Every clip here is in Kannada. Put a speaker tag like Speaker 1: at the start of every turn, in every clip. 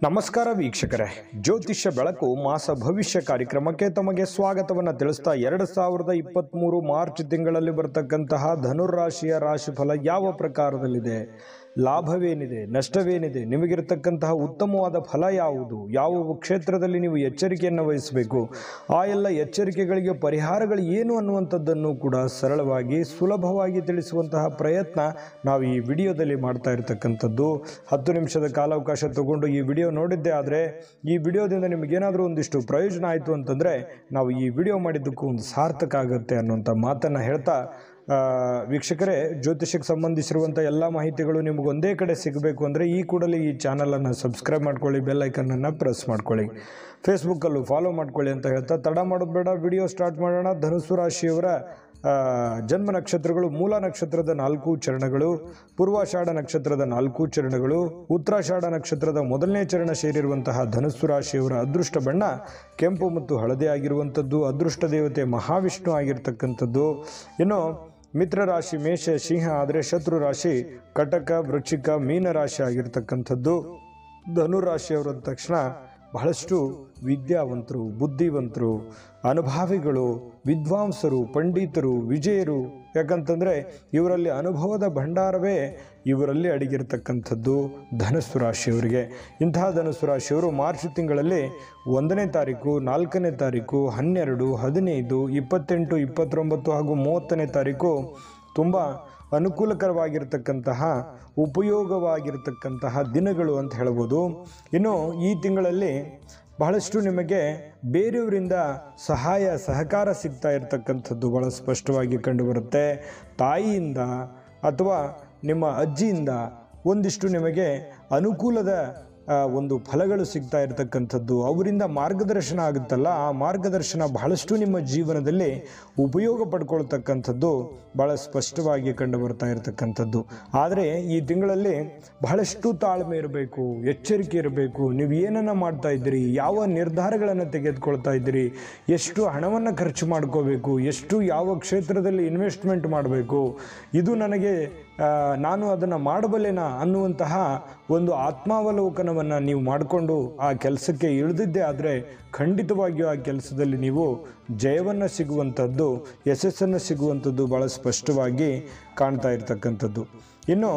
Speaker 1: ನಮಸ್ಕಾರ ವೀಕ್ಷಕರೇ ಜ್ಯೋತಿಷ್ಯ ಬೆಳಕು ಮಾಸ ಭವಿಷ್ಯ ಕಾರ್ಯಕ್ರಮಕ್ಕೆ ತಮಗೆ ಸ್ವಾಗತವನ್ನು ತಿಳಿಸ್ತಾ ಎರಡು ಸಾವಿರದ ಇಪ್ಪತ್ತ್ಮೂರು ಮಾರ್ಚ್ ತಿಂಗಳಲ್ಲಿ ಬರತಕ್ಕಂತಹ ಧನುರಾಶಿಯ ರಾಶಿಫಲ ಯಾವ ಪ್ರಕಾರದಲ್ಲಿದೆ ಲಾಭವೇನಿದೆ ನಷ್ಟವೇನಿದೆ ನಿಮಗಿರತಕ್ಕಂತಹ ಉತ್ತಮವಾದ ಫಲ ಯಾವುದು ಯಾವ ಕ್ಷೇತ್ರದಲ್ಲಿ ನೀವು ಎಚ್ಚರಿಕೆಯನ್ನು ವಹಿಸಬೇಕು ಆ ಎಲ್ಲ ಎಚ್ಚರಿಕೆಗಳಿಗೆ ಪರಿಹಾರಗಳು ಏನು ಅನ್ನುವಂಥದ್ದನ್ನು ಕೂಡ ಸರಳವಾಗಿ ಸುಲಭವಾಗಿ ತಿಳಿಸುವಂತಹ ಪ್ರಯತ್ನ ನಾವು ಈ ವಿಡಿಯೋದಲ್ಲಿ ಮಾಡ್ತಾ ಇರತಕ್ಕಂಥದ್ದು ಹತ್ತು ನಿಮಿಷದ ಕಾಲಾವಕಾಶ ತಗೊಂಡು ಈ ವಿಡಿಯೋ ನೋಡಿದ್ದೆ ಆದರೆ ಈ ವಿಡಿಯೋದಿಂದ ನಿಮಗೇನಾದರೂ ಒಂದಿಷ್ಟು ಪ್ರಯೋಜನ ಆಯಿತು ಅಂತಂದರೆ ನಾವು ಈ ವಿಡಿಯೋ ಮಾಡಿದ್ದಕ್ಕೂ ಒಂದು ಸಾರ್ಥಕ ಆಗುತ್ತೆ ಅನ್ನುವಂಥ ಮಾತನ್ನು ಹೇಳ್ತಾ ಆ, ವೀಕ್ಷಕರೇ ಜ್ಯೋತಿಷಕ್ಕೆ ಸಂಬಂಧಿಸಿರುವಂಥ ಎಲ್ಲ ಮಾಹಿತಿಗಳು ನಿಮ್ಗೆ ಒಂದೇ ಕಡೆ ಸಿಗಬೇಕು ಅಂದರೆ ಈ ಕೂಡಲೇ ಈ ಚಾನಲನ್ನು ಸಬ್ಸ್ಕ್ರೈಬ್ ಮಾಡ್ಕೊಳ್ಳಿ ಬೆಲ್ ಐಕನನ್ನು ಪ್ರೆಸ್ ಮಾಡ್ಕೊಳ್ಳಿ ಫೇಸ್ಬುಕ್ಕಲ್ಲೂ ಫಾಲೋ ಮಾಡ್ಕೊಳ್ಳಿ ಅಂತ ಹೇಳ್ತಾ ತಡ ಮಾಡೋದು ಬೇಡ ವಿಡಿಯೋ ಸ್ಟಾರ್ಟ್ ಮಾಡೋಣ ಧನುಸು ರಾಶಿಯವರ ಆ, ಜನ್ಮ ನಕ್ಷತ್ರಗಳು ಮೂಲ ನಕ್ಷತ್ರದ ನಾಲ್ಕು ಚರಣಗಳು ಪೂರ್ವಾಷಾಢ ನಕ್ಷತ್ರದ ನಾಲ್ಕು ಚರಣಗಳು ಉತ್ತರಾಷಾಢ ನಕ್ಷತ್ರದ ಮೊದಲನೇ ಚರಣ ಸೇರಿರುವಂತಹ ಧನುಸ್ಸು ರಾಶಿಯವರ ಅದೃಷ್ಟ ಬಣ್ಣ ಕೆಂಪು ಮತ್ತು ಹಳದಿ ಆಗಿರುವಂಥದ್ದು ಅದೃಷ್ಟ ದೇವತೆ ಮಹಾವಿಷ್ಣು ಆಗಿರ್ತಕ್ಕಂಥದ್ದು ಇನ್ನು ಮಿತ್ರ ರಾಶಿ ಮೇಷ ಸಿಂಹ ಆದರೆ ಶತ್ರು ರಾಶಿ ಕಟಕ ವೃಶ್ಚಿಕ ಮೀನ ರಾಶಿ ಆಗಿರ್ತಕ್ಕಂಥದ್ದು ಧನುರಾಶಿಯವರು ಅಂದ ತಕ್ಷಣ ಬಹಳಷ್ಟು ವಿದ್ಯಾವಂತರು ಬುದ್ಧಿವಂತರು ಅನುಭಾವಿಗಳು ವಿದ್ವಾಂಸರು ಪಂಡಿತರು ವಿಜಯರು ಯಾಕಂತಂದರೆ ಇವರಲ್ಲಿ ಅನುಭವದ ಭಂಡಾರವೇ ಇವರಲ್ಲಿ ಅಡಗಿರ್ತಕ್ಕಂಥದ್ದು ಧನುಸ್ಸು ರಾಶಿಯವರಿಗೆ ಇಂತಹ ಧನುಸ್ಸು ರಾಶಿಯವರು ಮಾರ್ಚ್ ತಿಂಗಳಲ್ಲಿ ಒಂದನೇ ತಾರೀಕು ನಾಲ್ಕನೇ ತಾರೀಕು ಹನ್ನೆರಡು ಹದಿನೈದು ಇಪ್ಪತ್ತೆಂಟು ಇಪ್ಪತ್ತೊಂಬತ್ತು ಹಾಗೂ ಮೂವತ್ತನೇ ತಾರೀಕು ತುಂಬ ಅನುಕೂಲಕರವಾಗಿರ್ತಕ್ಕಂತಹ ಉಪಯೋಗವಾಗಿರ್ತಕ್ಕಂತಹ ದಿನಗಳು ಅಂತ ಹೇಳ್ಬೋದು ಇನ್ನು ಈ ತಿಂಗಳಲ್ಲಿ ಬಹಳಷ್ಟು ನಿಮಗೆ ಬೇರೆಯವರಿಂದ ಸಹಾಯ ಸಹಕಾರ ಸಿಗ್ತಾ ಇರತಕ್ಕಂಥದ್ದು ಭಾಳ ಸ್ಪಷ್ಟವಾಗಿ ಕಂಡುಬರುತ್ತೆ ತಾಯಿಯಿಂದ ಅಥವಾ ನಿಮ್ಮ ಅಜ್ಜಿಯಿಂದ ಒಂದಿಷ್ಟು ನಿಮಗೆ ಅನುಕೂಲದ ಆ, ಒಂದು ಫಲಗಳು ಸಿಗ್ತಾ ಇರತಕ್ಕಂಥದ್ದು ಅವರಿಂದ ಮಾರ್ಗದರ್ಶನ ಆಗುತ್ತಲ್ಲ ಆ ಮಾರ್ಗದರ್ಶನ ಬಹಳಷ್ಟು ನಿಮ್ಮ ಜೀವನದಲ್ಲಿ ಉಪಯೋಗ ಪಡ್ಕೊಳ್ತಕ್ಕಂಥದ್ದು ಭಾಳ ಸ್ಪಷ್ಟವಾಗಿ ಕಂಡು ಬರ್ತಾ ಇರತಕ್ಕಂಥದ್ದು ಆದರೆ ಈ ತಿಂಗಳಲ್ಲಿ ಬಹಳಷ್ಟು ತಾಳ್ಮೆ ಇರಬೇಕು ಎಚ್ಚರಿಕೆ ಇರಬೇಕು ನೀವು ಏನನ್ನು ಮಾಡ್ತಾ ಇದ್ದೀರಿ ಯಾವ ನಿರ್ಧಾರಗಳನ್ನು ತೆಗೆದುಕೊಳ್ತಾ ಇದ್ದೀರಿ ಎಷ್ಟು ಹಣವನ್ನು ಖರ್ಚು ಮಾಡ್ಕೋಬೇಕು ಎಷ್ಟು ಯಾವ ಕ್ಷೇತ್ರದಲ್ಲಿ ಇನ್ವೆಸ್ಟ್ಮೆಂಟ್ ಮಾಡಬೇಕು ಇದು ನನಗೆ ಆ, ನಾನು ಅದನ್ನು ಮಾಡಬಲ್ಲೆನಾ ಅನ್ನುವಂತಹ ಒಂದು ಆತ್ಮಾವಲೋಕನವನ್ನು ನೀವು ಮಾಡಿಕೊಂಡು ಆ ಕೆಲಸಕ್ಕೆ ಇಳಿದಿದ್ದೇ ಆದರೆ ಖಂಡಿತವಾಗಿಯೂ ಆ ಕೆಲಸದಲ್ಲಿ ನೀವು ಜಯವನ್ನು ಸಿಗುವಂಥದ್ದು ಯಶಸ್ಸನ್ನು ಸಿಗುವಂಥದ್ದು ಭಾಳ ಸ್ಪಷ್ಟವಾಗಿ ಕಾಣ್ತಾ ಇರತಕ್ಕಂಥದ್ದು ಇನ್ನು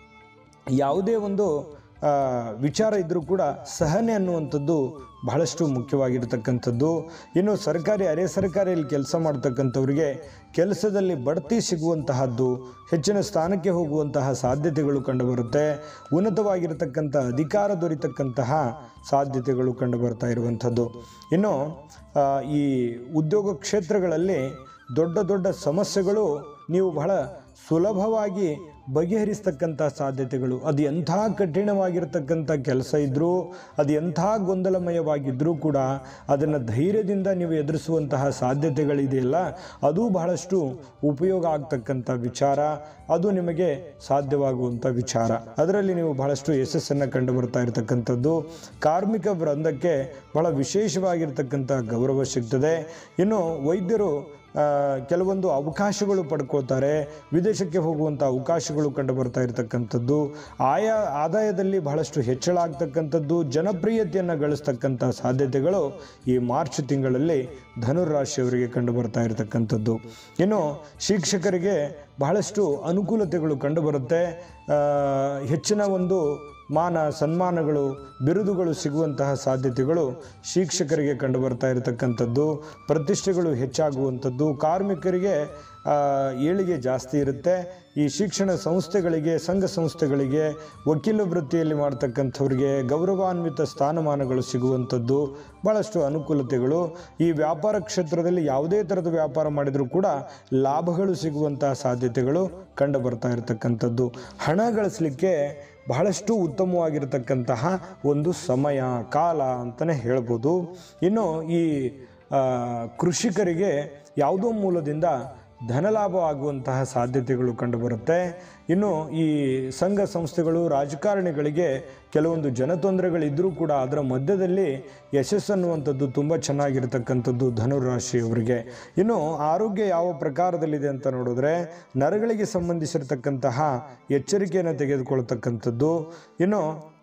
Speaker 1: ಯಾವುದೇ ಒಂದು ಆ, ವಿಚಾರ ಇದ್ದರೂ ಕೂಡ ಸಹನೆ ಅನ್ನುವಂಥದ್ದು ಬಹಳಷ್ಟು ಮುಖ್ಯವಾಗಿರ್ತಕ್ಕಂಥದ್ದು ಇನ್ನು ಸರ್ಕಾರಿ ಅರೆ ಸರ್ಕಾರಿಯಲ್ಲಿ ಕೆಲಸ ಮಾಡ್ತಕ್ಕಂಥವ್ರಿಗೆ ಕೆಲಸದಲ್ಲಿ ಬಡ್ತಿ ಸಿಗುವಂತಹದ್ದು ಹೆಚ್ಚಿನ ಸ್ಥಾನಕ್ಕೆ ಹೋಗುವಂತಹ ಸಾಧ್ಯತೆಗಳು ಕಂಡುಬರುತ್ತೆ ಉನ್ನತವಾಗಿರತಕ್ಕಂಥ ಅಧಿಕಾರ ದೊರೀತಕ್ಕಂತಹ ಸಾಧ್ಯತೆಗಳು ಕಂಡುಬರ್ತಾ ಇರುವಂಥದ್ದು ಇನ್ನು ಆ, ಈ ಉದ್ಯೋಗ ಕ್ಷೇತ್ರಗಳಲ್ಲಿ ದೊಡ್ಡ ದೊಡ್ಡ ಸಮಸ್ಯೆಗಳು ನೀವು ಬಹಳ ಸುಲಭವಾಗಿ ಬಗೆಹರಿಸ್ತಕ್ಕಂಥ ಸಾಧ್ಯತೆಗಳು ಅದು ಎಂಥ ಕಠಿಣವಾಗಿರ್ತಕ್ಕಂಥ ಕೆಲಸ ಇದ್ದರೂ ಅದು ಎಂಥ ಗೊಂದಲಮಯವಾಗಿದ್ದರೂ ಕೂಡ ಅದನ್ನು ಧೈರ್ಯದಿಂದ ನೀವು ಎದುರಿಸುವಂತಹ ಸಾಧ್ಯತೆಗಳಿದೆಯಲ್ಲ ಅದು ಬಹಳಷ್ಟು ಉಪಯೋಗ ಆಗ್ತಕ್ಕಂಥ ವಿಚಾರ ಅದು ನಿಮಗೆ ಸಾಧ್ಯವಾಗುವಂಥ ವಿಚಾರ ಅದರಲ್ಲಿ ನೀವು ಬಹಳಷ್ಟು ಯಶಸ್ಸನ್ನು ಕಂಡು ಬರ್ತಾ ಇರತಕ್ಕಂಥದ್ದು ಕಾರ್ಮಿಕ ವೃಂದಕ್ಕೆ ಬಹಳ ವಿಶೇಷವಾಗಿರ್ತಕ್ಕಂಥ ಗೌರವ ಸಿಗ್ತದೆ ಇನ್ನು ವೈದ್ಯರು ಆ, ಕೆಲವೊಂದು ಅವಕಾಶಗಳು ಪಡ್ಕೋತಾರೆ ವಿದೇಶಕ್ಕೆ ಹೋಗುವಂಥ ಅವಕಾಶಗಳು ಕಂಡು ಬರ್ತಾ ಇರತಕ್ಕಂಥದ್ದು ಆಯಾ ಆದಾಯದಲ್ಲಿ ಬಹಳಷ್ಟು ಹೆಚ್ಚಳ ಆಗ್ತಕ್ಕಂಥದ್ದು ಜನಪ್ರಿಯತೆಯನ್ನು ಗಳಿಸ್ತಕ್ಕಂಥ ಸಾಧ್ಯತೆಗಳು ಈ ಮಾರ್ಚ್ ತಿಂಗಳಲ್ಲಿ ಧನುರಾಶಿಯವರಿಗೆ ಕಂಡು ಬರ್ತಾ ಇರತಕ್ಕಂಥದ್ದು ಇನ್ನು ಶಿಕ್ಷಕರಿಗೆ ಬಹಳಷ್ಟು ಅನುಕೂಲತೆಗಳು ಕಂಡುಬರುತ್ತೆ ಆ, ಹೆಚ್ಚಿನ ಒಂದು ಮಾನ ಸನ್ಮಾನಗಳು ಬಿರುದುಗಳು ಸಿಗುವಂತಹ ಸಾಧ್ಯತೆಗಳು ಶಿಕ್ಷಕರಿಗೆ ಕಂಡುಬರ್ತಾ ಇರತಕ್ಕಂಥದ್ದು ಪ್ರತಿಷ್ಠೆಗಳು ಹೆಚ್ಚಾಗುವಂಥದ್ದು ಕಾರ್ಮಿಕರಿಗೆ ಆ, ಏಳಿಗೆ ಜಾಸ್ತಿ ಇರುತ್ತೆ ಈ ಶಿಕ್ಷಣ ಸಂಸ್ಥೆಗಳಿಗೆ ಸಂಘ ಸಂಸ್ಥೆಗಳಿಗೆ ವಕೀಲ ವೃತ್ತಿಯಲ್ಲಿ ಮಾಡ್ತಕ್ಕಂಥವ್ರಿಗೆ ಗೌರವಾನ್ವಿತ ಸ್ಥಾನಮಾನಗಳು ಸಿಗುವಂಥದ್ದು ಭಾಳಷ್ಟು ಅನುಕೂಲತೆಗಳು ಈ ವ್ಯಾಪಾರ ಕ್ಷೇತ್ರದಲ್ಲಿ ಯಾವುದೇ ಥರದ ವ್ಯಾಪಾರ ಮಾಡಿದರೂ ಕೂಡ ಲಾಭಗಳು ಸಿಗುವಂತಹ ಸಾಧ್ಯತೆಗಳು ಕಂಡು ಬರ್ತಾ ಇರತಕ್ಕಂಥದ್ದು ಹಣ ಗಳಿಸಲಿಕ್ಕೆ ಬಹಳಷ್ಟು ಉತ್ತಮವಾಗಿರತಕ್ಕಂತಹ ಒಂದು ಸಮಯ ಕಾಲ ಅಂತಲೇ ಹೇಳ್ಬೋದು ಇನ್ನು ಈ ಆ, ಕೃಷಿಕರಿಗೆ ಯಾವುದೋ ಮೂಲದಿಂದ ಧನಲಾಭ ಆಗುವಂತಹ ಸಾಧ್ಯತೆಗಳು ಕಂಡುಬರುತ್ತೆ ಇನ್ನು ಈ ಸಂಘ ಸಂಸ್ಥೆಗಳು ರಾಜಕಾರಣಿಗಳಿಗೆ ಕೆಲವೊಂದು ಜನತೊಂದರೆಗಳಿದ್ದರೂ ಕೂಡ ಅದರ ಮಧ್ಯದಲ್ಲಿ ಯಶಸ್ಸನ್ನುವಂಥದ್ದು ತುಂಬ ಚೆನ್ನಾಗಿರ್ತಕ್ಕಂಥದ್ದು ಧನುರಾಶಿಯವರಿಗೆ ಇನ್ನು ಆರೋಗ್ಯ ಯಾವ ಪ್ರಕಾರದಲ್ಲಿದೆ ಅಂತ ನೋಡಿದ್ರೆ ನರಗಳಿಗೆ ಸಂಬಂಧಿಸಿರ್ತಕ್ಕಂತಹ ಎಚ್ಚರಿಕೆಯನ್ನು ತೆಗೆದುಕೊಳ್ತಕ್ಕಂಥದ್ದು ಇನ್ನು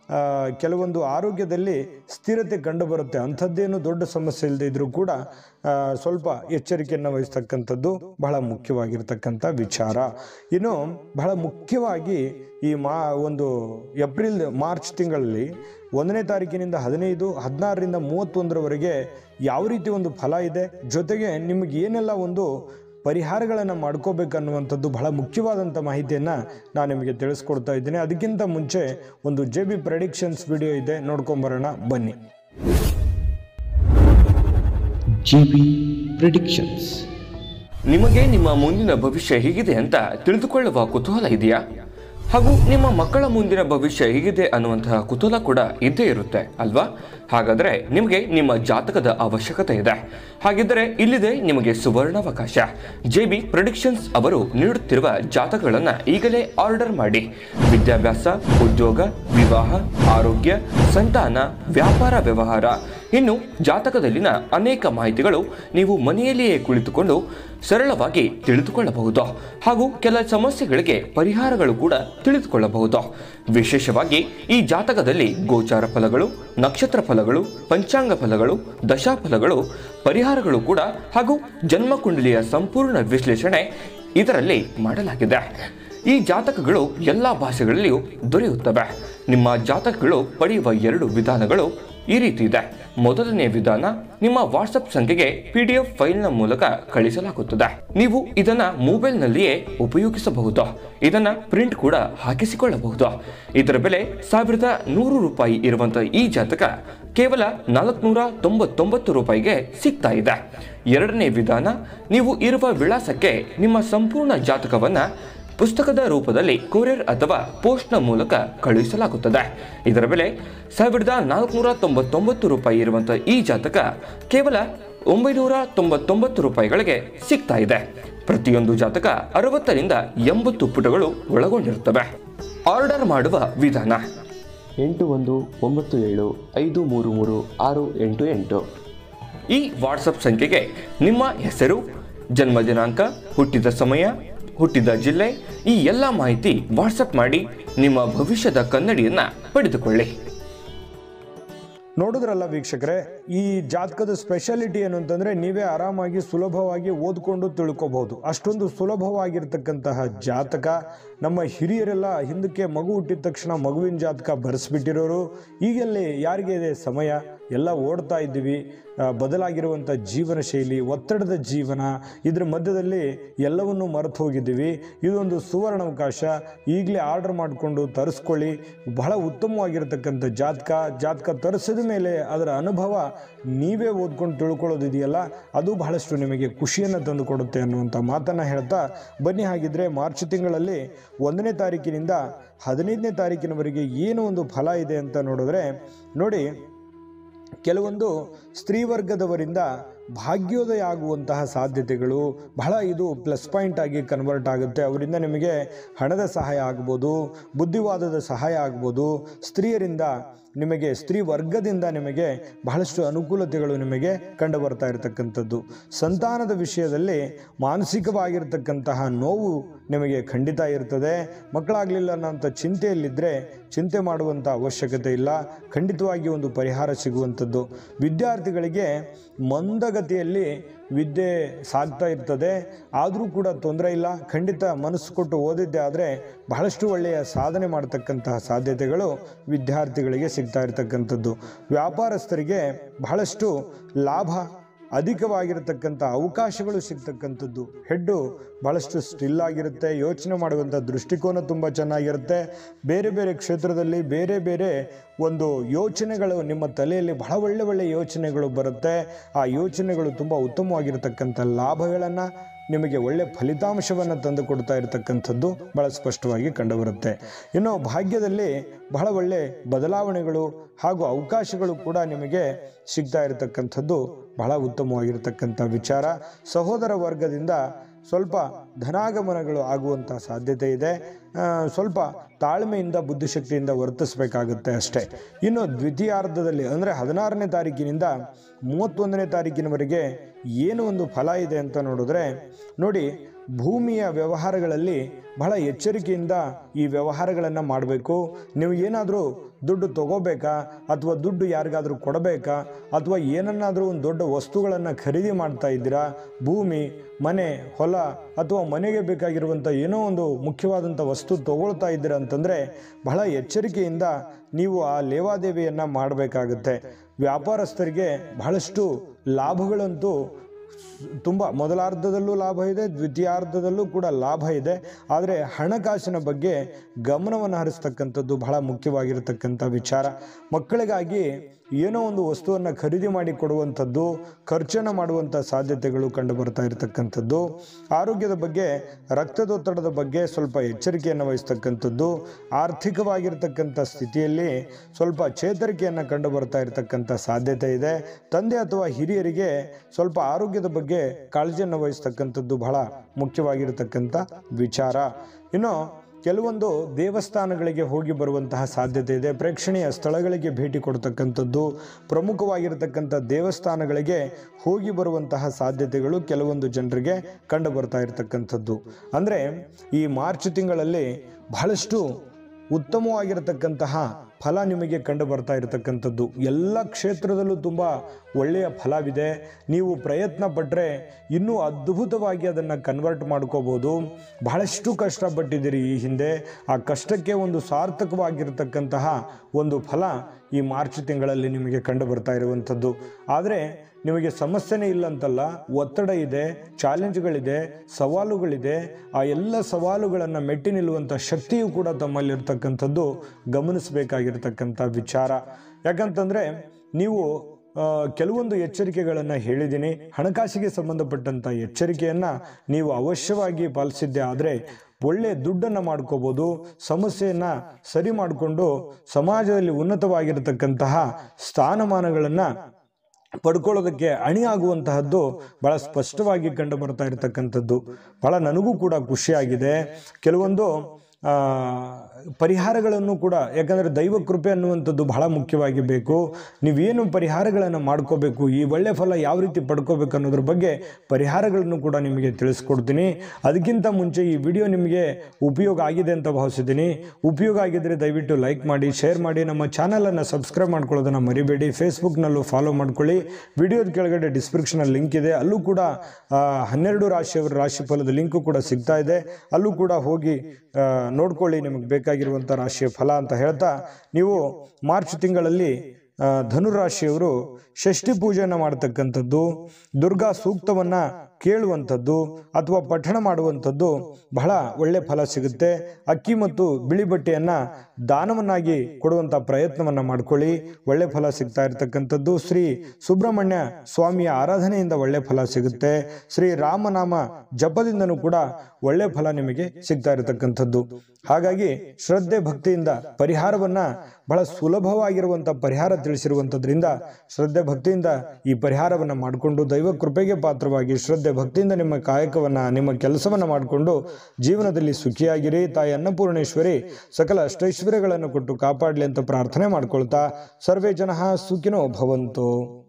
Speaker 1: ಆ, ಕೆಲವೊಂದು ಆರೋಗ್ಯದಲ್ಲಿ ಸ್ಥಿರತೆ ಕಂಡುಬರುತ್ತೆ ಅಂಥದ್ದೇನು ದೊಡ್ಡ ಸಮಸ್ಯೆ ಇಲ್ಲದೆ ಇದ್ರೂ ಕೂಡ ಆ, ಸ್ವಲ್ಪ ಎಚ್ಚರಿಕೆಯನ್ನು ವಹಿಸ್ತಕ್ಕಂಥದ್ದು ಬಹಳ ಮುಖ್ಯವಾಗಿರ್ತಕ್ಕಂಥ ವಿಚಾರ ಇನ್ನು ಬಹಳ ಮುಖ್ಯವಾಗಿ ಈ ಮಾ ಒಂದು ಏಪ್ರಿಲ್ ಮಾರ್ಚ್ ತಿಂಗಳಲ್ಲಿ ಒಂದನೇ ತಾರೀಕಿನಿಂದ ಹದಿನೈದು ಹದಿನಾರರಿಂದ ಮೂವತ್ತೊಂದರವರೆಗೆ ಯಾವ ರೀತಿ ಒಂದು ಫಲ ಇದೆ ಜೊತೆಗೆ ನಿಮಗೆ ಏನೆಲ್ಲ ಒಂದು ಪರಿಹಾರಗಳನ್ನು ಮಾಡ್ಕೋಬೇಕನ್ನುವಂಥದ್ದು ಬಹಳ ಮುಖ್ಯವಾದಂಥ ಮಾಹಿತಿಯನ್ನು ನಾನು ನಿಮಗೆ ತಿಳಿಸ್ಕೊಡ್ತಾ ಇದ್ದೀನಿ ಅದಕ್ಕಿಂತ ಮುಂಚೆ ಒಂದು ಜೆ ಬಿ ಪ್ರೆಡಿಕ್ಷನ್ಸ್ ವಿಡಿಯೋ ಇದೆ ನೋಡ್ಕೊಂಬರೋಣ ಬನ್ನಿ
Speaker 2: GB Predictions.
Speaker 3: ನಿಮಗೆ ನಿಮ್ಮ ಮುಂದಿನ ಭವಿಷ್ಯ ಹೇಗಿದೆ ಅಂತ ತಿಳಿದುಕೊಳ್ಳುವ ಕುತೂಹಲ ಇದೆಯಾ ಹಾಗೂ ನಿಮ್ಮ ಮಕ್ಕಳ ಮುಂದಿನ ಭವಿಷ್ಯ ಹೇಗಿದೆ ಅನ್ನುವಂತಹ ಕುತೂಹಲ ಕೂಡ ಇದ್ದೇ ಇರುತ್ತೆ ಅಲ್ವಾ ಹಾಗಾದರೆ ನಿಮಗೆ ನಿಮ್ಮ ಜಾತಕದ ಅವಶ್ಯಕತೆ ಇದೆ ಹಾಗಿದ್ದರೆ ಇಲ್ಲಿದೆ ನಿಮಗೆ ಸುವರ್ಣಾವಕಾಶ ಜೆ ಬಿ ಪ್ರೊಡಿಕ್ಷನ್ಸ್ ಅವರು ನೀಡುತ್ತಿರುವ ಜಾತಕಗಳನ್ನು ಈಗಲೇ ಆರ್ಡರ್ ಮಾಡಿ ವಿದ್ಯಾಭ್ಯಾಸ ಉದ್ಯೋಗ ವಿವಾಹ ಆರೋಗ್ಯ ಸಂತಾನ ವ್ಯಾಪಾರ ವ್ಯವಹಾರ ಇನ್ನು ಜಾತಕದಲ್ಲಿನ ಅನೇಕ ಮಾಹಿತಿಗಳು ನೀವು ಮನೆಯಲ್ಲಿಯೇ ಕುಳಿತುಕೊಂಡು ಸರಳವಾಗಿ ತಿಳಿದುಕೊಳ್ಳಬಹುದು ಹಾಗೂ ಕೆಲ ಸಮಸ್ಯೆಗಳಿಗೆ ಪರಿಹಾರಗಳು ಕೂಡ ತಿಳಿದುಕೊಳ್ಳಬಹುದು ವಿಶೇಷವಾಗಿ ಈ ಜಾತಕದಲ್ಲಿ ಗೋಚಾರ ಫಲಗಳು ನಕ್ಷತ್ರ ಫಲಗಳು ಪಂಚಾಂಗ ಫಲಗಳು ದಶಾಫಲಗಳು ಪರಿಹಾರಗಳು ಕೂಡ ಹಾಗೂ ಜನ್ಮಕುಂಡಲಿಯ ಸಂಪೂರ್ಣ ವಿಶ್ಲೇಷಣೆ ಇದರಲ್ಲಿ ಮಾಡಲಾಗಿದೆ ಈ ಜಾತಕಗಳು ಎಲ್ಲ ಭಾಷೆಗಳಲ್ಲಿಯೂ ದೊರೆಯುತ್ತವೆ ನಿಮ್ಮ ಜಾತಕಗಳು ಪಡೆಯುವ ಎರಡು ವಿಧಾನಗಳು ಈ ರೀತಿ ಇದೆ ಮೊದಲನೇ ವಿಧಾನ ನಿಮ್ಮ ವಾಟ್ಸಪ್ ಸಂಖ್ಯೆಗೆ ಪಿ ಡಿ ಎಫ್ ಫೈಲ್ನ ಮೂಲಕ ಕಳಿಸಲಾಗುತ್ತದೆ ನೀವು ಇದನ್ನ ಮೊಬೈಲ್ನಲ್ಲಿಯೇ ಉಪಯೋಗಿಸಬಹುದು ಇದನ್ನ ಪ್ರಿಂಟ್ ಕೂಡ ಹಾಕಿಸಿಕೊಳ್ಳಬಹುದು ಇದರ ಬೆಲೆ ಸಾವಿರದ ನೂರು ರೂಪಾಯಿ ಇರುವಂತಹ ಈ ಜಾತಕ ಕೇವಲ ನಾಲ್ಕುನೂರ ತೊಂಬತ್ತೊಂಬತ್ತು ರೂಪಾಯಿಗೆ ಸಿಗ್ತಾ ಇದೆ ಎರಡನೇ ವಿಧಾನ ನೀವು ಇರುವ ವಿಳಾಸಕ್ಕೆ ನಿಮ್ಮ ಸಂಪೂರ್ಣ ಜಾತಕವನ್ನ ಪುಸ್ತಕದ ರೂಪದಲ್ಲಿ ಕೊರಿಯರ್ ಅಥವಾ ಪೋಸ್ಟ್ನ ಮೂಲಕ ಕಳುಹಿಸಲಾಗುತ್ತದೆ ಇದರ ಬೆಲೆ ಸಾವಿರದ ನಾಲ್ಕುನೂರ ತೊಂಬತ್ತೊಂಬತ್ತು ರೂಪಾಯಿ ಇರುವಂತಹ ಈ ಜಾತಕ ಕೇವಲ ಒಂಬೈನೂರ ತೊಂಬತ್ತೊಂಬತ್ತು ರೂಪಾಯಿಗಳಿಗೆ ಸಿಗ್ತಾ ಇದೆ ಪ್ರತಿಯೊಂದು ಜಾತಕ ಅರವತ್ತರಿಂದ ಎಂಬತ್ತು ಪುಟಗಳು ಒಳಗೊಂಡಿರುತ್ತವೆ ಆರ್ಡರ್ ಮಾಡುವ ವಿಧಾನ
Speaker 2: ಎಂಟು ಒಂದು ಒಂಬತ್ತು ಏಳು ಐದು ಮೂರು ಮೂರು ಆರು ಎಂಟು ಎಂಟು
Speaker 3: ಈ ವಾಟ್ಸಪ್ ಸಂಖ್ಯೆಗೆ ನಿಮ್ಮ ಹೆಸರು ಜನ್ಮ ದಿನಾಂಕ ಹುಟ್ಟಿದ ಸಮಯ ಹುಟ್ಟಿದ ಜಿಲ್ಲೆ ಈ ಎಲ್ಲ ಮಾಹಿತಿ ವಾಟ್ಸಪ್ ಮಾಡಿ ನಿಮ್ಮ ಭವಿಷ್ಯದ ಕನ್ನಡಿಯನ್ನ ಪಡೆದುಕೊಳ್ಳಿ
Speaker 1: ನೋಡಿದ್ರಲ್ಲ ವೀಕ್ಷಕರೇ ಈ ಜಾತಕದ ಸ್ಪೆಷಾಲಿಟಿ ಏನು ಅಂತಂದ್ರೆ ನೀವೇ ಆರಾಮಾಗಿ ಸುಲಭವಾಗಿ ಓದ್ಕೊಂಡು ತಿಳ್ಕೊಬಹುದು ಅಷ್ಟೊಂದು ಸುಲಭವಾಗಿರ್ತಕ್ಕಂತಹ ಜಾತಕ ನಮ್ಮ ಹಿರಿಯರೆಲ್ಲ ಹಿಂದಕ್ಕೆ ಮಗು ಹುಟ್ಟಿದ ತಕ್ಷಣ ಮಗುವಿನ ಜಾತಕ ಬರೆಸ್ಬಿಟ್ಟಿರೋರು ಈಗೆಲ್ಲಿ ಯಾರಿಗೆ ಇದೆ ಸಮಯ ಎಲ್ಲ ಓಡ್ತಾ ಇದ್ದೀವಿ ಆ, ಬದಲಾಗಿರುವಂಥ ಜೀವನ ಶೈಲಿ ಒತ್ತಡದ ಜೀವನ ಇದ್ರ ಮಧ್ಯದಲ್ಲಿ ಎಲ್ಲವನ್ನೂ ಮರೆತು ಹೋಗಿದ್ದೀವಿ ಇದೊಂದು ಸುವರ್ಣಾವಕಾಶ ಈಗಲೇ ಆರ್ಡರ್ ಮಾಡಿಕೊಂಡು ತರಿಸ್ಕೊಳ್ಳಿ ಬಹಳ ಉತ್ತಮವಾಗಿರ್ತಕ್ಕಂಥ ಜಾತಕ ಜಾತಕ ತರಿಸಿದ ಮೇಲೆ ಅದರ ಅನುಭವ ನೀವೇ ಓದ್ಕೊಂಡು ತಿಳ್ಕೊಳ್ಳೋದಿದೆಯಲ್ಲ ಅದು ಬಹಳಷ್ಟು ನಿಮಗೆ ಖುಷಿಯನ್ನು ತಂದುಕೊಡುತ್ತೆ ಅನ್ನುವಂಥ ಮಾತನ್ನು ಹೇಳ್ತಾ ಬನ್ನಿ ಹಾಗಿದ್ರೆ ಮಾರ್ಚ್ ತಿಂಗಳಲ್ಲಿ ಒಂದನೇ ತಾರೀಕಿನಿಂದ ಹದಿನೈದನೇ ತಾರೀಕಿನವರೆಗೆ ಏನು ಒಂದು ಫಲ ಇದೆ ಅಂತ ನೋಡಿದ್ರೆ ನೋಡಿ ಕೆಲವೊಂದು ಸ್ತ್ರೀ ವರ್ಗದವರಿಂದ ಭಾಗ್ಯೋದಯ ಆಗುವಂತಹ ಸಾಧ್ಯತೆಗಳು ಬಹಳ ಇದು ಪ್ಲಸ್ ಪಾಯಿಂಟ್ ಆಗಿ ಕನ್ವರ್ಟ್ ಆಗುತ್ತೆ ಅವರಿಂದ ನಿಮಗೆ ಹಣದ ಸಹಾಯ ಆಗ್ಬೋದು ಬುದ್ಧಿವಾದದ ಸಹಾಯ ಆಗ್ಬೋದು ಸ್ತ್ರೀಯರಿಂದ ನಿಮಗೆ ಸ್ತ್ರೀ ವರ್ಗದಿಂದ ನಿಮಗೆ ಬಹಳಷ್ಟು ಅನುಕೂಲತೆಗಳು ನಿಮಗೆ ಕಂಡು ಬರ್ತಾ ಇರತಕ್ಕಂಥದ್ದು ಸಂತಾನದ ವಿಷಯದಲ್ಲಿ ಮಾನಸಿಕವಾಗಿರ್ತಕ್ಕಂತಹ ನೋವು ನಿಮಗೆ ಖಂಡಿತ ಇರ್ತದೆ ಮಕ್ಕಳಾಗಲಿಲ್ಲ ಅನ್ನೋಂಥ ಚಿಂತೆಯಲ್ಲಿದ್ದರೆ ಚಿಂತೆ ಮಾಡುವಂಥ ಅವಶ್ಯಕತೆ ಇಲ್ಲ ಖಂಡಿತವಾಗಿ ಒಂದು ಪರಿಹಾರ ಸಿಗುವಂಥದ್ದು ವಿದ್ಯಾರ್ಥಿಗಳಿಗೆ ಮಂದಗತಿಯಲ್ಲಿ ವಿದ್ಯೆ ಸಾಗ್ತಾ ಇರ್ತದೆ ಆದರೂ ಕೂಡ ತೊಂದರೆ ಇಲ್ಲ ಖಂಡಿತ ಮನಸ್ಸು ಕೊಟ್ಟು ಓದಿದ್ದೆ ಆದರೆ ಬಹಳಷ್ಟು ಒಳ್ಳೆಯ ಸಾಧನೆ ಮಾಡ್ತಕ್ಕಂತಹ ಸಾಧ್ಯತೆಗಳು ವಿದ್ಯಾರ್ಥಿಗಳಿಗೆ ಸಿಗ್ತಾ ಇರ್ತಕ್ಕಂಥದ್ದು ವ್ಯಾಪಾರಸ್ಥರಿಗೆ ಬಹಳಷ್ಟು ಲಾಭ ಅಧಿಕವಾಗಿರತಕ್ಕಂಥ ಅವಕಾಶಗಳು ಸಿಗ್ತಕ್ಕಂಥದ್ದು ಹೆಡ್ಡು ಬಹಳಷ್ಟು ಸ್ಟಿಲ್ ಆಗಿರುತ್ತೆ ಯೋಚನೆ ಮಾಡುವಂಥ ದೃಷ್ಟಿಕೋನ ತುಂಬ ಚೆನ್ನಾಗಿರುತ್ತೆ ಬೇರೆ ಬೇರೆ ಕ್ಷೇತ್ರದಲ್ಲಿ ಬೇರೆ ಬೇರೆ ಒಂದು ಯೋಚನೆಗಳು ನಿಮ್ಮ ತಲೆಯಲ್ಲಿ ಬಹಳ ಒಳ್ಳೆ ಒಳ್ಳೆ ಯೋಚನೆಗಳು ಬರುತ್ತೆ ಆ ಯೋಚನೆಗಳು ತುಂಬ ಉತ್ತಮವಾಗಿರತಕ್ಕಂಥ ಲಾಭಗಳನ್ನು ನಿಮಗೆ ಒಳ್ಳೆ ಫಲಿತಾಂಶವನ್ನು ತಂದು ಕೊಡ್ತಾ ಇರತಕ್ಕಂಥದ್ದು ಬಹಳ ಸ್ಪಷ್ಟವಾಗಿ ಕಂಡುಬರುತ್ತೆ ಇನ್ನು ಭಾಗ್ಯದಲ್ಲಿ ಬಹಳ ಒಳ್ಳೆ ಬದಲಾವಣೆಗಳು ಹಾಗೂ ಅವಕಾಶಗಳು ಕೂಡ ನಿಮಗೆ ಸಿಗ್ತಾ ಇರತಕ್ಕಂಥದ್ದು ಬಹಳ ಉತ್ತಮವಾಗಿರತಕ್ಕಂಥ ವಿಚಾರ ಸಹೋದರ ವರ್ಗದಿಂದ ಸ್ವಲ್ಪ ಧನಾಗಮನಗಳು ಆಗುವಂಥ ಸಾಧ್ಯತೆ ಇದೆ ಆ, ಸ್ವಲ್ಪ ತಾಳ್ಮೆಯಿಂದ ಬುದ್ಧಿಶಕ್ತಿಯಿಂದ ವರ್ತಿಸಬೇಕಾಗುತ್ತೆ ಅಷ್ಟೇ ಇನ್ನು ದ್ವಿತೀಯಾರ್ಧದಲ್ಲಿ ಅಂದರೆ ಹದಿನಾರನೇ ತಾರೀಕಿನಿಂದ ಮೂವತ್ತೊಂದನೇ ತಾರೀಕಿನವರೆಗೆ ಏನು ಒಂದು ಫಲ ಇದೆ ಅಂತ ನೋಡಿದ್ರೆ ನೋಡಿ ಭೂಮಿಯ ವ್ಯವಹಾರಗಳಲ್ಲಿ ಬಹಳ ಎಚ್ಚರಿಕೆಯಿಂದ ಈ ವ್ಯವಹಾರಗಳನ್ನು ಮಾಡಬೇಕು ನೀವು ಏನಾದರೂ ದುಡ್ಡು ತಗೋಬೇಕಾ ಅಥವಾ ದುಡ್ಡು ಯಾರಿಗಾದರೂ ಕೊಡಬೇಕಾ ಅಥವಾ ಏನನ್ನಾದರೂ ಒಂದು ದೊಡ್ಡ ವಸ್ತುಗಳನ್ನು ಖರೀದಿ ಮಾಡ್ತಾ ಇದ್ದೀರಾ ಭೂಮಿ ಮನೆ ಹೊಲ ಅಥವಾ ಮನೆಗೆ ಬೇಕಾಗಿರುವಂಥ ಏನೋ ಒಂದು ಮುಖ್ಯವಾದಂಥ ವಸ್ತು ತಗೊಳ್ತಾ ಇದ್ದೀರಾ ಅಂತಂದರೆ ಬಹಳ ಎಚ್ಚರಿಕೆಯಿಂದ ನೀವು ಆ ಲೇವಾದೇವಿಯನ್ನು ಮಾಡಬೇಕಾಗುತ್ತೆ ವ್ಯಾಪಾರಸ್ಥರಿಗೆ ಬಹಳಷ್ಟು ಲಾಭಗಳಂತೂ ತುಂಬ ಮೊದಲಾರ್ಧದಲ್ಲೂ ಲಾಭ ಇದೆ ದ್ವಿತೀಯಾರ್ಧದಲ್ಲೂ ಕೂಡ ಲಾಭ ಇದೆ ಆದರೆ ಹಣಕಾಸಿನ ಬಗ್ಗೆ ಗಮನವನ್ನು ಹರಿಸ್ತಕ್ಕಂಥದ್ದು ಬಹಳ ಮುಖ್ಯವಾಗಿರತಕ್ಕಂಥ ವಿಚಾರ ಮಕ್ಕಳಿಗಾಗಿ ಏನೋ ಒಂದು ವಸ್ತುವನ್ನು ಖರೀದಿ ಮಾಡಿ ಕೊಡುವಂಥದ್ದು ಖರ್ಚನ್ನು ಮಾಡುವಂಥ ಸಾಧ್ಯತೆಗಳು ಕಂಡು ಬರ್ತಾ ಇರತಕ್ಕಂಥದ್ದು ಆರೋಗ್ಯದ ಬಗ್ಗೆ ರಕ್ತದೊತ್ತಡದ ಬಗ್ಗೆ ಸ್ವಲ್ಪ ಎಚ್ಚರಿಕೆಯನ್ನು ವಹಿಸ್ತಕ್ಕಂಥದ್ದು ಆರ್ಥಿಕವಾಗಿರ್ತಕ್ಕಂಥ ಸ್ಥಿತಿಯಲ್ಲಿ ಸ್ವಲ್ಪ ಚೇತರಿಕೆಯನ್ನು ಕಂಡು ಬರ್ತಾ ಇರತಕ್ಕಂಥ ಸಾಧ್ಯತೆ ಇದೆ ತಂದೆ ಅಥವಾ ಹಿರಿಯರಿಗೆ ಸ್ವಲ್ಪ ಆರೋಗ್ಯದ ಬಗ್ಗೆ ಕಾಳಜಿಯನ್ನು ವಹಿಸ್ತಕ್ಕಂಥದ್ದು ಬಹಳ ಮುಖ್ಯವಾಗಿರತಕ್ಕಂಥ ವಿಚಾರ ಇನ್ನು ಕೆಲವೊಂದು ದೇವಸ್ಥಾನಗಳಿಗೆ ಹೋಗಿ ಬರುವಂತಹ ಸಾಧ್ಯತೆ ಇದೆ ಪ್ರೇಕ್ಷಣೀಯ ಸ್ಥಳಗಳಿಗೆ ಭೇಟಿ ಕೊಡ್ತಕ್ಕಂಥದ್ದು ಪ್ರಮುಖವಾಗಿರತಕ್ಕಂಥ ದೇವಸ್ಥಾನಗಳಿಗೆ ಹೋಗಿ ಬರುವಂತಹ ಸಾಧ್ಯತೆಗಳು ಕೆಲವೊಂದು ಜನರಿಗೆ ಕಂಡು ಬರ್ತಾ ಇರತಕ್ಕಂಥದ್ದು ಅಂದರೆ ಈ ಮಾರ್ಚ್ ತಿಂಗಳಲ್ಲಿ ಬಹಳಷ್ಟು ಉತ್ತಮವಾಗಿರತಕ್ಕಂತಹ ಫಲ ನಿಮಗೆ ಕಂಡು ಬರ್ತಾ ಇರತಕ್ಕಂಥದ್ದು ಎಲ್ಲ ಕ್ಷೇತ್ರದಲ್ಲೂ ತುಂಬ ಒಳ್ಳೆಯ ಫಲವಿದೆ ನೀವು ಪ್ರಯತ್ನ ಪಟ್ಟರೆ ಇನ್ನೂ ಅದ್ಭುತವಾಗಿ ಅದನ್ನು ಕನ್ವರ್ಟ್ ಮಾಡ್ಕೋಬೋದು ಬಹಳಷ್ಟು ಕಷ್ಟಪಟ್ಟಿದ್ದೀರಿ ಈ ಹಿಂದೆ ಆ ಕಷ್ಟಕ್ಕೆ ಒಂದು ಸಾರ್ಥಕವಾಗಿರತಕ್ಕಂತಹ ಒಂದು ಫಲ ಈ ಮಾರ್ಚ್ ತಿಂಗಳಲ್ಲಿ ನಿಮಗೆ ಕಂಡು ಬರ್ತಾ ಇರುವಂಥದ್ದು ಆದರೆ ನಿಮಗೆ ಸಮಸ್ಯೆನೇ ಇಲ್ಲ ಅಂತಲ್ಲ ಒತ್ತಡ ಇದೆ ಚಾಲೆಂಜ್ಗಳಿದೆ ಸವಾಲುಗಳಿದೆ ಆ ಎಲ್ಲ ಸವಾಲುಗಳನ್ನು ಮೆಟ್ಟಿ ನಿಲ್ಲುವಂಥ ಶಕ್ತಿಯು ಕೂಡ ತಮ್ಮಲ್ಲಿರ್ತಕ್ಕಂಥದ್ದು ಗಮನಿಸಬೇಕಾಗಿರ್ತಕ್ಕಂಥ ವಿಚಾರ ಯಾಕಂತಂದರೆ ನೀವು ಆ, ಕೆಲವೊಂದು ಎಚ್ಚರಿಕೆಗಳನ್ನು ಹೇಳಿದ್ದೀನಿ ಹಣಕಾಸಿಗೆ ಸಂಬಂಧಪಟ್ಟಂಥ ಎಚ್ಚರಿಕೆಯನ್ನು ನೀವು ಅವಶ್ಯವಾಗಿ ಪಾಲಿಸಿದ್ದೆ ಆದರೆ ಒಳ್ಳೆಯ ದುಡ್ಡನ್ನು ಮಾಡ್ಕೋಬೋದು ಸಮಸ್ಯೆಯನ್ನು ಸರಿ ಮಾಡಿಕೊಂಡು ಸಮಾಜದಲ್ಲಿ ಉನ್ನತವಾಗಿರತಕ್ಕಂತಹ ಸ್ಥಾನಮಾನಗಳನ್ನು ಪಡ್ಕೊಳ್ಳೋದಕ್ಕೆ ಅಣಿಯಾಗುವಂತಹದ್ದು ಬಹಳ ಸ್ಪಷ್ಟವಾಗಿ ಕಂಡು ಬರ್ತಾ ಇರತಕ್ಕಂಥದ್ದು ಬಹಳ ನನಗೂ ಕೂಡ ಖುಷಿಯಾಗಿದೆ ಕೆಲವೊಂದು ಆ, ಪರಿಹಾರಗಳನ್ನು ಕೂಡ ಯಾಕಂದರೆ ದೈವ ಕೃಪೆ ಅನ್ನುವಂಥದ್ದು ಬಹಳ ಮುಖ್ಯವಾಗಿ ಬೇಕು ನೀವೇನು ಪರಿಹಾರಗಳನ್ನು ಮಾಡ್ಕೋಬೇಕು ಈ ಒಳ್ಳೆ ಫಲ ಯಾವ ರೀತಿ ಪಡ್ಕೋಬೇಕು ಅನ್ನೋದ್ರ ಬಗ್ಗೆ ಪರಿಹಾರಗಳನ್ನು ಕೂಡ ನಿಮಗೆ ತಿಳಿಸ್ಕೊಡ್ತೀನಿ ಅದಕ್ಕಿಂತ ಮುಂಚೆ ಈ ವಿಡಿಯೋ ನಿಮಗೆ ಉಪಯೋಗ ಆಗಿದೆ ಅಂತ ಭಾವಿಸಿದ್ದೀನಿ ಉಪಯೋಗ ಆಗಿದ್ದರೆ ದಯವಿಟ್ಟು ಲೈಕ್ ಮಾಡಿ ಶೇರ್ ಮಾಡಿ ನಮ್ಮ ಚಾನಲನ್ನು ಸಬ್ಸ್ಕ್ರೈಬ್ ಮಾಡ್ಕೊಳ್ಳೋದನ್ನು ಮರಿಬೇಡಿ ಫೇಸ್ಬುಕ್ನಲ್ಲೂ ಫಾಲೋ ಮಾಡ್ಕೊಳ್ಳಿ ವಿಡಿಯೋದ ಕೆಳಗಡೆ ಡಿಸ್ಕ್ರಿಪ್ಷನಲ್ಲಿ ಲಿಂಕ್ ಇದೆ ಅಲ್ಲೂ ಕೂಡ ಆ, ಹನ್ನೆರಡು ರಾಶಿಯವರ ರಾಶಿಫಲದ ಲಿಂಕು ಕೂಡ ಸಿಗ್ತಾ ಇದೆ ಅಲ್ಲೂ ಕೂಡ ಹೋಗಿ ಆ, ನೋಡ್ಕೊಳ್ಳಿ ನಿಮಗೆ ಬೇಕಾಗಿರುವಂಥ ರಾಶಿಯ ಫಲ ಅಂತ ಹೇಳ್ತಾ ನೀವು ಮಾರ್ಚ್ ತಿಂಗಳಲ್ಲಿ ಆ, ಧನುರಾಶಿಯವರು ಷಷ್ಠಿ ಪೂಜೆಯನ್ನು ಮಾಡ್ತಕ್ಕಂಥದ್ದು ದುರ್ಗಾ ಸೂಕ್ತವನ್ನು ಕೇಳುವಂಥದ್ದು ಅಥವಾ ಪಠಣ ಮಾಡುವಂಥದ್ದು ಬಹಳ ಒಳ್ಳೆ ಫಲ ಸಿಗುತ್ತೆ ಅಕ್ಕಿ ಮತ್ತು ಬಿಳಿ ಬಟ್ಟೆಯನ್ನು ದಾನವನ್ನಾಗಿ ಕೊಡುವಂಥ ಪ್ರಯತ್ನವನ್ನು ಮಾಡ್ಕೊಳ್ಳಿ ಒಳ್ಳೆ ಫಲ ಸಿಗ್ತಾ ಇರತಕ್ಕಂಥದ್ದು ಶ್ರೀ ಸುಬ್ರಹ್ಮಣ್ಯ ಸ್ವಾಮಿಯ ಆರಾಧನೆಯಿಂದ ಒಳ್ಳೆ ಫಲ ಸಿಗುತ್ತೆ ಶ್ರೀ ರಾಮನಾಮ ಜಪದಿಂದನೂ ಕೂಡ ಒಳ್ಳೆ ಫಲ ನಿಮಗೆ ಸಿಗ್ತಾ ಇರತಕ್ಕಂಥದ್ದು ಹಾಗಾಗಿ ಶ್ರದ್ಧೆ ಭಕ್ತಿಯಿಂದ ಪರಿಹಾರವನ್ನ ಬಹಳ ಸುಲಭವಾಗಿರುವಂಥ ಪರಿಹಾರ ತಿಳಿಸಿರುವಂಥದ್ರಿಂದ ಶ್ರದ್ಧೆ ಭಕ್ತಿಯಿಂದ ಈ ಪರಿಹಾರವನ್ನು ಮಾಡಿಕೊಂಡು ದೈವ ಕೃಪೆಗೆ ಪಾತ್ರವಾಗಿ ಶ್ರದ್ಧೆ ಭಕ್ತಿಯಿಂದ ನಿಮ್ಮ ಕಾಯಕವನ್ನು ನಿಮ್ಮ ಕೆಲಸವನ್ನು ಮಾಡಿಕೊಂಡು ಜೀವನದಲ್ಲಿ ಸುಖಿಯಾಗಿರಿ ತಾಯಿ ಅನ್ನಪೂರ್ಣೇಶ್ವರಿ ಸಕಲ ಅಷ್ಟೈಶ್ವರ್ಯಗಳನ್ನು ಕೊಟ್ಟು ಕಾಪಾಡಲಿ ಅಂತ ಪ್ರಾರ್ಥನೆ ಮಾಡ್ಕೊಳ್ತಾ ಸರ್ವೇ ಜನ ಸುಖಿನೋ ಭವಂತು